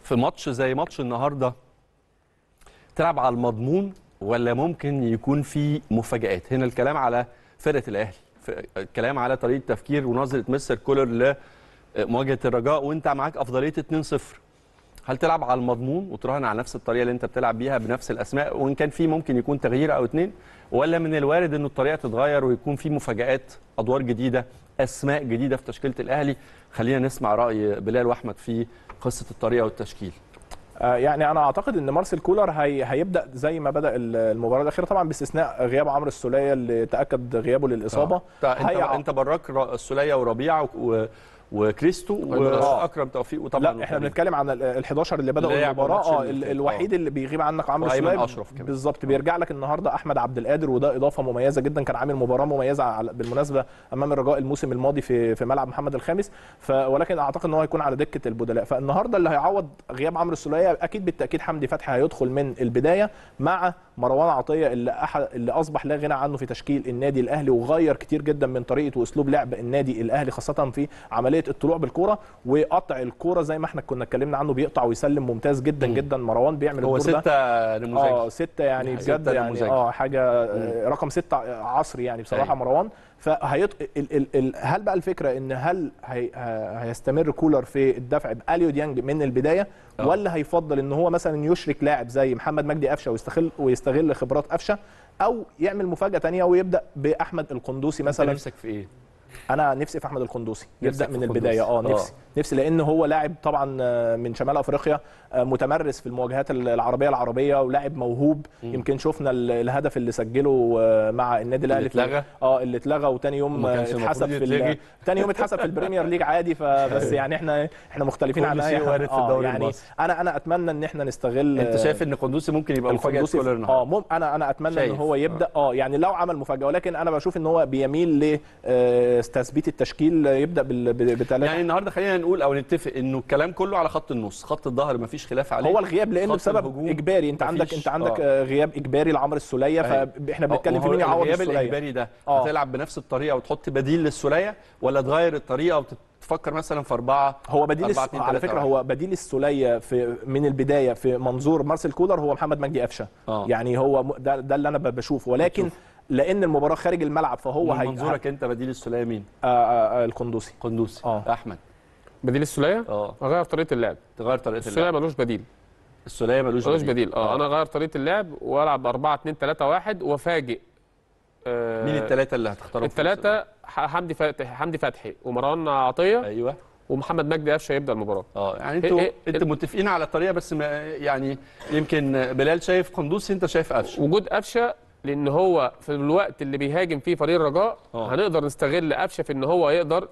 في ماتش زي ماتش النهارده تلعب على المضمون ولا ممكن يكون في مفاجآت هنا الكلام على فرقه الاهلي ف- الكلام على طريقه تفكير ونظره مستر كولر لمواجهه الرجاء وانت معاك افضليه 2-0 هل تلعب على المضمون وتراهن على نفس الطريقه اللي انت بتلعب بيها بنفس الاسماء وان كان في ممكن يكون تغيير او اتنين ولا من الوارد انه الطريقه تتغير ويكون في مفاجآت ادوار جديده اسماء جديده في تشكيله الاهلي خلينا نسمع راي بلال واحمد في قصه الطريقه والتشكيل آه، يعني انا اعتقد ان مارسيل كولر هي هيبدا زي ما بدا ال- المباراه الاخيره طبعا باستثناء غياب عمرو السوليه اللي تاكد غيابه للاصابه طيب انت هيع- انت براك را- السوليه وربيعه و... وكريستو واكرم توفيق وطبعا لا احنا بنتكلم عن ال 11 اللي بداوا اللي لعبوا المباراه الماتش اه اللي ال- فات. الوحيد اللي بيغيب عنك عمرو وأيمن السوليه أشرف كمان. بالظبط بيرجع لك النهارده احمد عبد القادر وده اضافه مميزه جدا كان عامل مباراه مميزه على- بالمناسبه امام الرجاء الموسم الماضي في في ملعب محمد الخامس ف ولكن اعتقد ان هو هيكون على دكه البدلاء فالنهارده اللي هيعوض غياب عمرو السوليه اكيد بالتاكيد حمدي فتحي هيدخل من البدايه مع مروان عطيه اللي أحد اللي اصبح لا غنى عنه في تشكيل النادي الاهلي وغير كتير جدا من طريقه واسلوب لعب النادي الاهلي خاصه في عمليه الطلوع بالكوره وقطع الكوره زي ما احنا كنا اتكلمنا عنه بيقطع ويسلم ممتاز جدا مم. جدا مروان بيعمل هو الدور ده ستة نموذجي اه ستة يعني دي حقيقة. بجد ستة يعني نموذجي. اه حاجة آه، رقم ستة عصري يعني بصراحة أيوة. مروان فهيط... ال... ال... ال... هل بقى الفكرة ان هل هي... ه- هيستمر كولر في الدفع بأليو ديانج من البداية آه. ولا هيفضل ان هو مثلا يشرك لاعب زي محمد مجدي قفشة ويستغل ويستغل خبرات قفشة او يعمل مفاجأة تانية ويبدأ بأحمد القندوسي مثلا مثلا نفسك في ايه؟ انا نفسي في احمد القندوسي نفسك يبدا في من القندوسي. البدايه اه آه. نفسي نفسي لان هو لاعب طبعا آه، من شمال افريقيا آه، متمرس في المواجهات العربيه العربيه ولاعب موهوب مم. يمكن شفنا ال- الهدف اللي سجله آه، مع النادي الاهلي في- اتلغى. اه اللي اتلغى وتاني يوم وما آه، كانش اتحسب المفروض في ال- يتلغي. تاني يوم اتحسب في البريمير ليج عادي فبس يعني احنا احنا مختلفين كل عن اي شيء حد. وارد في آه، الدوري يعني المصري. انا انا اتمنى ان احنا نستغل انت آه، شايف ان قندوسي ممكن يبقى مفاجاه القندوسي كولر اه النهارده مم انا انا اتمنى ان شايف. هو يبدا اه يعني لو عمل مفاجاه ولكن انا بشوف ان هو بيميل لتثبيت التشكيل يبدا بال- ب- بثلاثه يعني النهارده خلينا نقول او نتفق انه الكلام كله على خط النص خط الظهر مفيش خلاف عليه هو الغياب لانه خط بسبب الهجوم اجباري انت عندك مفيش. انت عندك آه. آه، غياب اجباري لعمرو السوليه أيوة. فاحنا بنتكلم في وهو مين يعوض الغياب السوليه الاجباري ده آه. هتلعب بنفس الطريقه وتحط بديل للسوليه ولا تغير الطريقه وتفكر مثلا في اربعه هو بديل أربعة، الس... اتنين، على تلاتة، فكره واحد. هو بديل السوليه في من البدايه في منظور مارسيل كولر هو محمد مجدي قفشه آه. يعني هو م- ده, ده اللي انا ب- بشوفه ولكن بتشوف. لان المباراه خارج الملعب فهو من هي... منظورك انت بديل السوليه مين؟ آه آه آه القندوسي قندوسي آه. احمد بديل السوليه اه اغير طريقه اللعب تغير طريقه السوليه اللعب ملوش بديل السوليه ملوش ملوش بديل اه انا اغير طريقه اللعب والعب 4 2 3 1 وافاجئ آه مين الثلاثه اللي هتختارهم في الثلاثه حمدي فتحي حمدي فتحي ومروان عطيه السولية؟ ايوه ومحمد مجدي قفشه يبدا المباراه اه يعني انتوا إيه- إيه- انتوا متفقين على الطريقه بس ما يعني يمكن بلال شايف قندوسي انت شايف قفشه وجود قفشه لان هو في الوقت اللي بيهاجم فيه فريق الرجاء آه. هنقدر نستغل قفشه في ان هو يقدر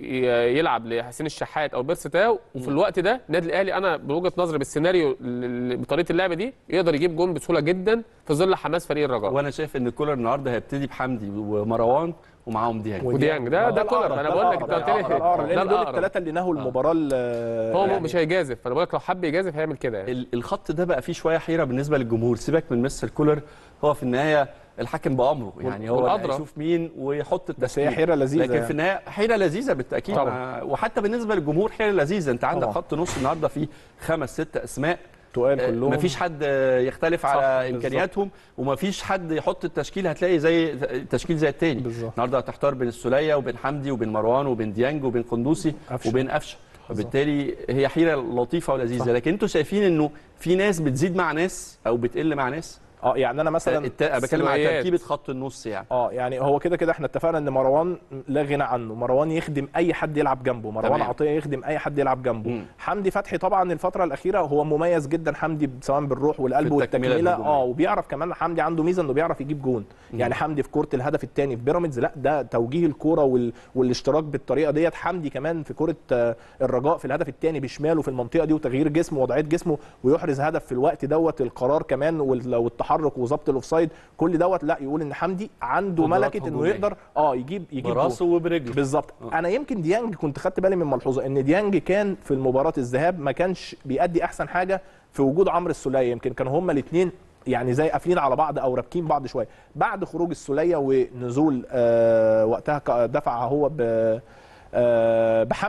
ي- يلعب لحسين الشحات او بيرس تاو وفي الوقت ده النادي الاهلي انا بوجهه نظري بالسيناريو ال- بطريقه اللعب دي يقدر يجيب جون بسهوله جدا في ظل حماس فريق الرجاء وانا شايف ان كولر النهارده هيبتدي بحمدي ومروان ومعاهم ديانج وديانج ده ده كولر الأقرب، انا ده بقول لك الأقرب، انت قلت ده الأقرب، لي لان دول الأقرب. الثلاثه اللي نهوا المباراه ال- هو يعني مش هيجازف فانا بقول لك لو حب يجازف هيعمل كده يعني. ال- الخط ده بقى فيه شويه حيره بالنسبه للجمهور سيبك من مستر كولر هو في النهايه الحاكم بامره يعني هو اللي والأدرى. هيشوف مين ويحط التشكيل بس هي حيره لذيذه لكن يعني. في النهايه حيره لذيذه بالتاكيد طبعاً. مع- وحتى بالنسبه للجمهور حيره لذيذه انت عندك طبعاً. خط نص النهارده فيه خمس ست اسماء تقال كلهم مفيش حد يختلف على بالظبط. امكانياتهم ومفيش حد يحط التشكيل هتلاقي زي تشكيل زي التاني بالظبط. النهارده هتحتار بين السوليه وبين حمدي وبين مروان وبين ديانج وبين قندوسي قفشة. وبين قفشه فبالتالي هي حيره لطيفه ولذيذه لكن انتوا شايفين انه في ناس بتزيد مع ناس او بتقل مع ناس اه يعني انا مثلا الت- أنا بتكلم على ثنائيات. تركيبه خط النص يعني اه يعني هو كده كده احنا اتفقنا ان مروان لا غنى عنه مروان يخدم اي حد يلعب جنبه مروان تمام. عطيه يخدم اي حد يلعب جنبه مم. حمدي فتحي طبعا الفتره الاخيره هو مميز جدا حمدي سواء بالروح والقلب في التكملة والتكمله الهجومية. اه وبيعرف كمان حمدي عنده ميزه انه بيعرف يجيب جون يعني حمدي في كوره الهدف الثاني في بيراميدز لا ده توجيه الكوره وال... والاشتراك بالطريقه ديت حمدي كمان في كوره آه، الرجاء في الهدف الثاني بشماله في المنطقه دي وتغيير جسمه ووضعيه جسمه ويحرز هدف في الوقت دوت القرار كمان وال- والتحرك وظبط الاوفسايد كل دوت لا يقول ان حمدي عنده قدرات ملكه انه هجومية. يقدر اه يجيب يجيب جون. براسه وبرجله بالظبط انا يمكن ديانج كنت خدت بالي من ملحوظه ان ديانج كان في المباراه الذهاب ما كانش بيأدي احسن حاجه في وجود عمرو السوليه يمكن كانوا هما الاثنين يعني زي قافلين على بعض او رابكين بعض شويه بعد خروج السوليه ونزول آه وقتها ك- دفع هو ب آه بحمدي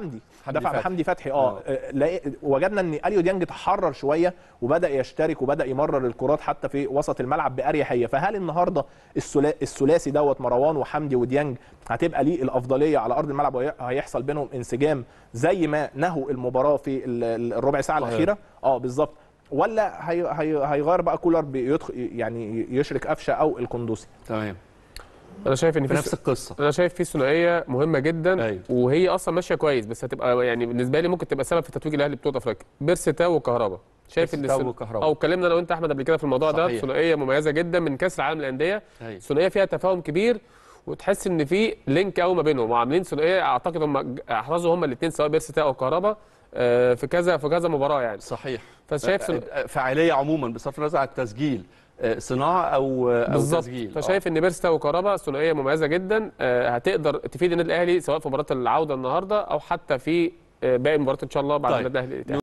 حمدي دفع فتحي. بحمدي فتحي آه. اه آه، لقي- وجدنا ان اليو ديانج تحرر شويه وبدا يشترك وبدا يمرر الكرات حتى في وسط الملعب باريحيه فهل النهارده الثلا- الثلاثي دوت مروان وحمدي وديانج هتبقى ليه الافضليه على ارض الملعب وهيحصل بينهم انسجام زي ما نهوا المباراه في ال- ال- الربع ساعه صحيح. الاخيره اه بالظبط ولا هي هي هيغير بقى كولر بيدخل يعني يشرك قفشه او القندوسي تمام انا شايف ان في في نفس القصه انا شايف في ثنائيه مهمه جدا أيوة. وهي اصلا ماشيه كويس بس هتبقى يعني بالنسبه لي ممكن تبقى سبب في تتويج الاهلي بطوله افريقيا بيرسي تاو وكهربا شايف ان بيرسي تاو الثن- وكهربا. او اتكلمنا انا وانت احمد قبل كده في الموضوع ده صحيح. ثنائيه مميزه جدا من كاس العالم للانديه أيوة. ثنائيه فيها تفاهم كبير وتحس ان في لينك قوي ما بينهم وعاملين ثنائيه اعتقد هم احرزوا هم الاثنين سواء بيرسي تاو او كهربا آه، في كذا في كذا مباراه يعني صحيح فشايف آه، آه، فعاليه عموما بصرف النظر عن التسجيل آه، صناعه او او بالظبط تسجيل فشايف ان بيرستا وكهربا ثنائيه مميزه جدا آه، هتقدر تفيد النادي الاهلي سواء في مباراه العوده النهارده او حتى في آه، باقي المباريات ان شاء الله بعد طيب. النادي الاهلي